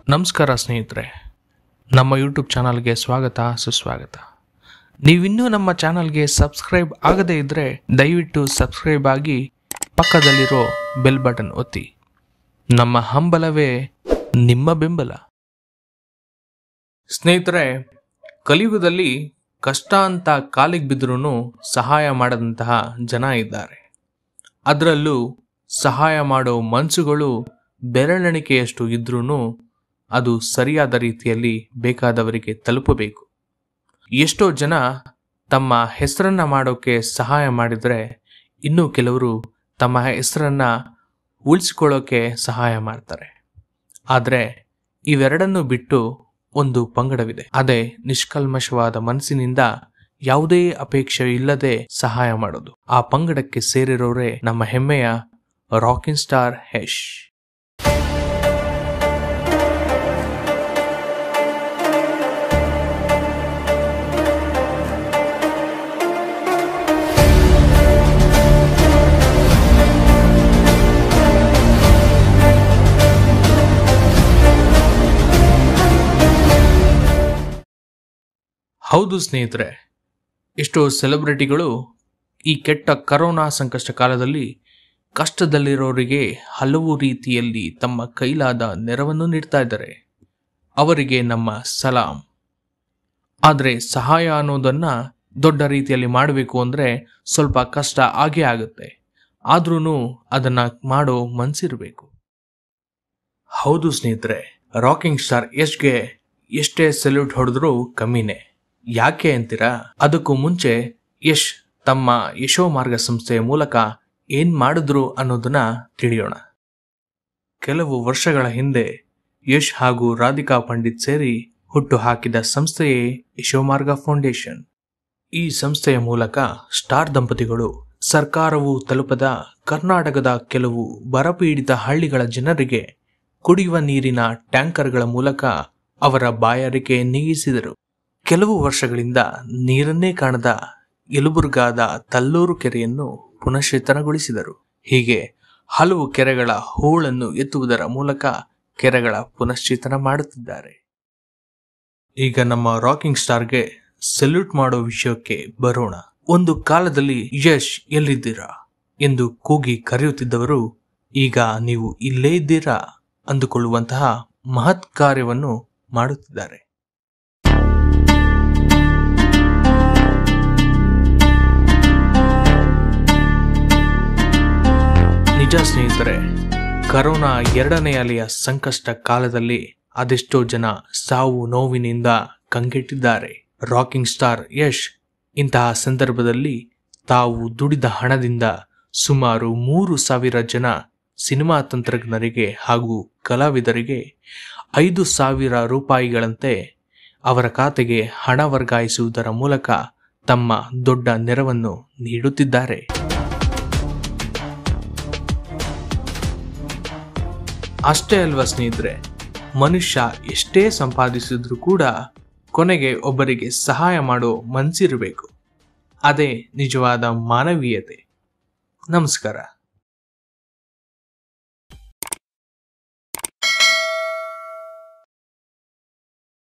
ನಮಸ್ಕಾರ ಸ್ನೇಹಿತರೆ ನಮ್ಮ ಯೂಟ್ಯೂಬ್ ಚಾನಲ್ಗೆ ಸ್ವಾಗತ ಸುಸ್ವಾಗತ ನೀವಿನ್ನೂ ನಮ್ಮ ಚಾನಲ್ಗೆ ಸಬ್ಸ್ಕ್ರೈಬ್ ಆಗದೇ ಇದ್ದರೆ ದಯವಿಟ್ಟು ಸಬ್ಸ್ಕ್ರೈಬ್ ಆಗಿ ಪಕ್ಕದಲ್ಲಿರೋ ಬೆಲ್ ಬಟನ್ ಒತ್ತಿ ನಮ್ಮ ಹಂಬಲವೇ ನಿಮ್ಮ ಬೆಂಬಲ ಸ್ನೇಹಿತರೆ ಕಲಿಯುಗದಲ್ಲಿ ಕಷ್ಟ ಅಂತ ಕಾಲಿಗೆ ಬಿದ್ದರೂ ಸಹಾಯ ಮಾಡದಂತಹ ಜನ ಇದ್ದಾರೆ ಅದರಲ್ಲೂ ಸಹಾಯ ಮಾಡೋ ಮನಸ್ಸುಗಳು ಬೆರಳೆಣಿಕೆಯಷ್ಟು ಇದ್ರೂ ಅದು ಸರಿಯಾದ ರೀತಿಯಲ್ಲಿ ಬೇಕಾದವರಿಗೆ ತಲುಪಬೇಕು ಎಷ್ಟೋ ಜನ ತಮ್ಮ ಹೆಸರನ್ನ ಮಾಡೋಕೆ ಸಹಾಯ ಮಾಡಿದರೆ ಇನ್ನು ಕೆಲವರು ತಮ್ಮ ಹೆಸರನ್ನ ಉಳಿಸ್ಕೊಳ್ಳೋಕೆ ಸಹಾಯ ಮಾಡ್ತಾರೆ ಆದರೆ ಇವೆರಡನ್ನು ಬಿಟ್ಟು ಒಂದು ಪಂಗಡವಿದೆ ಅದೇ ನಿಷ್ಕಲ್ಮಶವಾದ ಮನಸ್ಸಿನಿಂದ ಯಾವುದೇ ಅಪೇಕ್ಷೆ ಇಲ್ಲದೆ ಸಹಾಯ ಮಾಡೋದು ಆ ಪಂಗಡಕ್ಕೆ ಸೇರಿರೋರೇ ನಮ್ಮ ಹೆಮ್ಮೆಯ ರಾಕಿಂಗ್ ಸ್ಟಾರ್ ಹೆಶ್ ಹೌದು ಸ್ನೇಹಿತರೆ ಎಷ್ಟೋ ಸೆಲೆಬ್ರಿಟಿಗಳು ಈ ಕೆಟ್ಟ ಕರೋನಾ ಸಂಕಷ್ಟ ಕಾಲದಲ್ಲಿ ಕಷ್ಟದಲ್ಲಿರೋರಿಗೆ ಹಲವು ರೀತಿಯಲ್ಲಿ ತಮ್ಮ ಕೈಲಾದ ನೆರವನ್ನು ನೀಡ್ತಾ ಇದ್ದಾರೆ ಅವರಿಗೆ ನಮ್ಮ ಸಲಾಂ ಆದರೆ ಸಹಾಯ ಅನ್ನೋದನ್ನ ದೊಡ್ಡ ರೀತಿಯಲ್ಲಿ ಮಾಡಬೇಕು ಅಂದರೆ ಸ್ವಲ್ಪ ಕಷ್ಟ ಆಗೇ ಆಗುತ್ತೆ ಆದ್ರೂ ಅದನ್ನ ಮಾಡೋ ಮನ್ಸಿರಬೇಕು ಹೌದು ಸ್ನೇಹಿತರೆ ರಾಕಿಂಗ್ ಸ್ಟಾರ್ ಯಶ್ಗೆ ಎಷ್ಟೇ ಸೆಲ್ಯೂಟ್ ಹೊಡೆದ್ರೂ ಕಮ್ಮಿನೇ ಯಾಕೆ ಅಂತೀರಾ ಅದಕ್ಕೂ ಮುಂಚೆ ಯಶ್ ತಮ್ಮ ಯಶೋ ಮಾರ್ಗ ಸಂಸ್ಥೆಯ ಮೂಲಕ ಏನ್ ಮಾಡಿದ್ರು ಅನ್ನೋದನ್ನ ತಿಳಿಯೋಣ ಕೆಲವು ವರ್ಷಗಳ ಹಿಂದೆ ಯಶ್ ಹಾಗೂ ರಾಧಿಕಾ ಪಂಡಿತ್ ಸೇರಿ ಹುಟ್ಟು ಹಾಕಿದ ಸಂಸ್ಥೆಯೇ ಯಶೋಮಾರ್ಗ ಫೌಂಡೇಶನ್ ಈ ಸಂಸ್ಥೆಯ ಮೂಲಕ ಸ್ಟಾರ್ ದಂಪತಿಗಳು ಸರ್ಕಾರವು ತಲುಪದ ಕರ್ನಾಟಕದ ಕೆಲವು ಬರಪೀಡಿತ ಹಳ್ಳಿಗಳ ಜನರಿಗೆ ಕುಡಿಯುವ ನೀರಿನ ಟ್ಯಾಂಕರ್ಗಳ ಮೂಲಕ ಅವರ ಬಾಯಾರಿಕೆ ನೀಗಿಸಿದರು ಕೆಲವು ವರ್ಷಗಳಿಂದ ನೀರನ್ನೇ ಕಾಣದ ಯಲಬುರ್ಗಾದ ತಲ್ಲೂರು ಕೆರೆಯನ್ನು ಪುನಶ್ಚೇತನಗೊಳಿಸಿದರು ಹೀಗೆ ಹಲವು ಕೆರೆಗಳ ಹೂಳನ್ನು ಎತ್ತುವುದರ ಮೂಲಕ ಕೆರೆಗಳ ಪುನಶ್ಚೇತನ ಮಾಡುತ್ತಿದ್ದಾರೆ ಈಗ ನಮ್ಮ ರಾಕಿಂಗ್ ಸ್ಟಾರ್ಗೆ ಸೆಲ್ಯೂಟ್ ಮಾಡೋ ವಿಷಯಕ್ಕೆ ಬರೋಣ ಒಂದು ಕಾಲದಲ್ಲಿ ಯಶ್ ಎಲ್ಲಿದ್ದೀರಾ ಎಂದು ಕೂಗಿ ಕರೆಯುತ್ತಿದ್ದವರು ಈಗ ನೀವು ಇಲ್ಲೇ ಇದ್ದೀರಾ ಅಂದುಕೊಳ್ಳುವಂತಹ ಮಹತ್ ಕಾರ್ಯವನ್ನು ಮಾಡುತ್ತಿದ್ದಾರೆ ನಿಜ ಸ್ನೇಹಿತರೆ ಕರೋನಾ ಎರಡನೇ ಅಲೆಯ ಸಂಕಷ್ಟ ಕಾಲದಲ್ಲಿ ಅದೆಷ್ಟೋ ಜನ ಸಾವು ನೋವಿನಿಂದ ಕಂಗೆಟ್ಟಿದ್ದಾರೆ ರಾಕಿಂಗ್ ಸ್ಟಾರ್ ಯಶ್ ಇಂತಹ ಸಂದರ್ಭದಲ್ಲಿ ತಾವು ದುಡಿದ ಹಣದಿಂದ ಸುಮಾರು ಮೂರು ಸಾವಿರ ಜನ ಸಿನಿಮಾ ತಂತ್ರಜ್ಞರಿಗೆ ಹಾಗೂ ಕಲಾವಿದರಿಗೆ ಐದು ಸಾವಿರ ರೂಪಾಯಿಗಳಂತೆ ಅವರ ಖಾತೆಗೆ ಹಣ ವರ್ಗಾಯಿಸುವುದರ ಮೂಲಕ ತಮ್ಮ ದೊಡ್ಡ ನೆರವನ್ನು ನೀಡುತ್ತಿದ್ದಾರೆ ಅಷ್ಟೇ ಅಲ್ವಾ ಸ್ನೇಹಿತರೆ ಮನುಷ್ಯ ಎಷ್ಟೇ ಸಂಪಾದಿಸಿದ್ರೂ ಕೂಡ ಕೊನೆಗೆ ಒಬ್ಬರಿಗೆ ಸಹಾಯ ಮಾಡೋ ಮನ್ಸಿರಬೇಕು ಅದೇ ನಿಜವಾದ ಮಾನವೀಯತೆ ನಮಸ್ಕಾರ